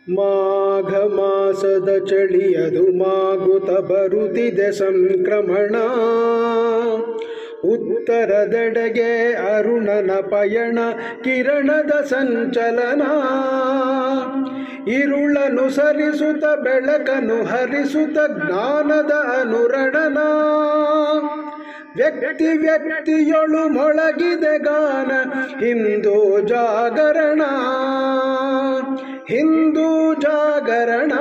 ಮಾಘ ಮಾಸದ ಚಳಿಯದು ಮಾಗುತ ಬರುತ್ತಿದೆ ಸಂಕ್ರಮಣ ಉತ್ತರದೆಡೆಗೆ ಅರುಣನ ಪಯಣ ಕಿರಣದ ಸಂಚಲನ ಇರುಳನು ಸರಿಸುತ್ತ ಬೆಳಕನು ಹರಿಸುತ್ತ ಜ್ಞಾನದ ಅನುರಣನ ವ್ಯಕ್ತಿ ವ್ಯಕ್ತಿಯೊಳು ಮೊಳಗಿದೆ ಗಾನ ಹಿಂದೂ ಜಾಗರಣ ಹಿಂದೂ ಜಾಗರಣ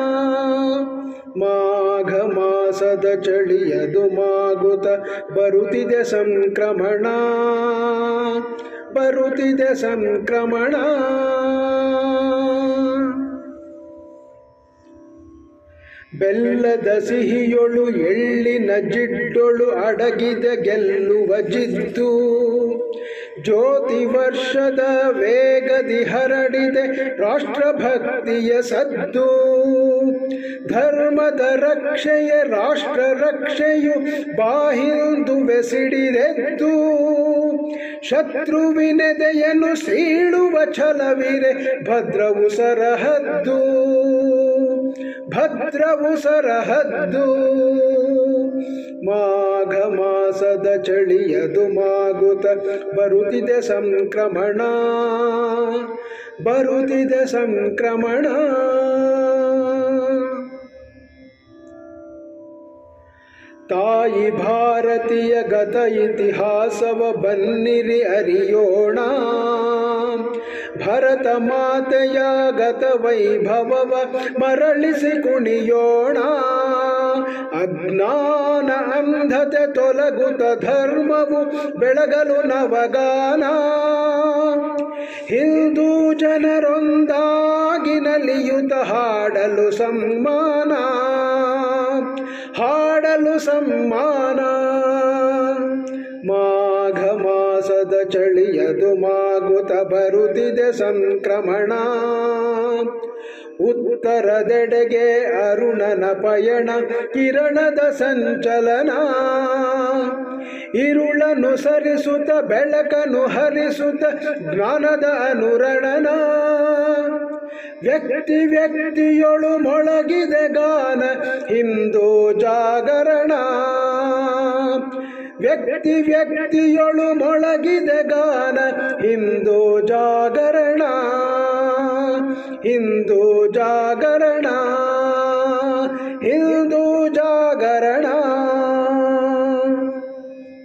ಮಾಘ ಮಾಸದ ಚಳಿಯದು ಮಾಗುತ ಬರುತ್ತಿದೆ ಸಂಕ್ರಮಣ ಬರುತ್ತಿದೆ ಸಂಕ್ರಮಣ ಬೆಲ್ಲದ ಸಿಹಿಯೊಳು ಎಳ್ಳಿನ ಜಿಡ್ಡೊಳು ಅಡಗಿದ ಗೆಲ್ಲುವ ಜಿದ್ದು ಜ್ಯೋತಿ ವರ್ಷದ ವೇಗದಿ ಹರಡಿದೆ ರಾಷ್ಟ್ರಭಕ್ತಿಯ ಸದ್ದು ಧರ್ಮದ ರಕ್ಷೆಯ ರಾಷ್ಟ್ರ ರಕ್ಷೆಯು ಬಾಹಿಂದುವೆ ಸಿಡಿದೆದ್ದು ಶತ್ರುವಿನೆದೆಯನ್ನು ಸೀಳುವ ಛಲವಿರೆ ಭದ್ರವು ಸರಹದ್ದು ಭದ್ರವು ಸರಹದ್ದು ಮಾಘ ಮಾಸದ ಚಳಿಯದು ಮಾಗುತ ಬರುತ್ತಿದೆ ಸಂಕ್ರಮಣ ಬರುತ್ತಿದೆ ಸಂಕ್ರಮಣ ತಾಯಿ ಭಾರತೀಯ ಗತ ಇತಿಹಾಸವ ಬನ್ನಿರಿ ಅರಿಯೋಣ ಭರತ ಮಾತೆಯ ಗತ ವೈಭವವ ಮರಳಿಸಿ ಕುಣಿಯೋಣ ಅಜ್ಞಾನ ಅಂಧತೆ ತೊಲಗುತ್ತ ಧರ್ಮವು ಬೆಳಗಲು ನವಗಾನ ಹಿಂದೂ ಜನರೊಂದಾಗಿ ನಲಿಯುತ ಹಾಡಲು ಸಮ್ಮಾನ ಹಾಡಲು ಸಮ್ಮಾನ ಮಾಘ ಮಾಸದ ಚಳಿಯದು ಮಾಗುತ ಬರುತ್ತಿದೆ ಸಂಕ್ರಮಣ ಉತ್ತರದೆಡೆಗೆ ಅರುಣನ ಪಯಣ ಕಿರಣದ ಸಂಚಲನ ಇರುಳನು ಸರಿಸುತ್ತ ಬೆಳಕನು ಹರಿಸುತ್ತ ಜ್ಞಾನದ ಅನುರಣನ ವ್ಯಕ್ತಿ ವ್ಯಕ್ತಿಯೊಳು ಮೊಳಗಿದೆ ಗಾನ ಹಿಂದೂ ಜಾಗರಣ ವ್ಯಕ್ತಿ ವ್ಯಕ್ತಿಯೊಳು ಮೊಳಗಿದೆ ಗಾನ ಹಿಂದೂ ಜಾಗರಣ ಹಿಂದೂ ಜಾಗರಣ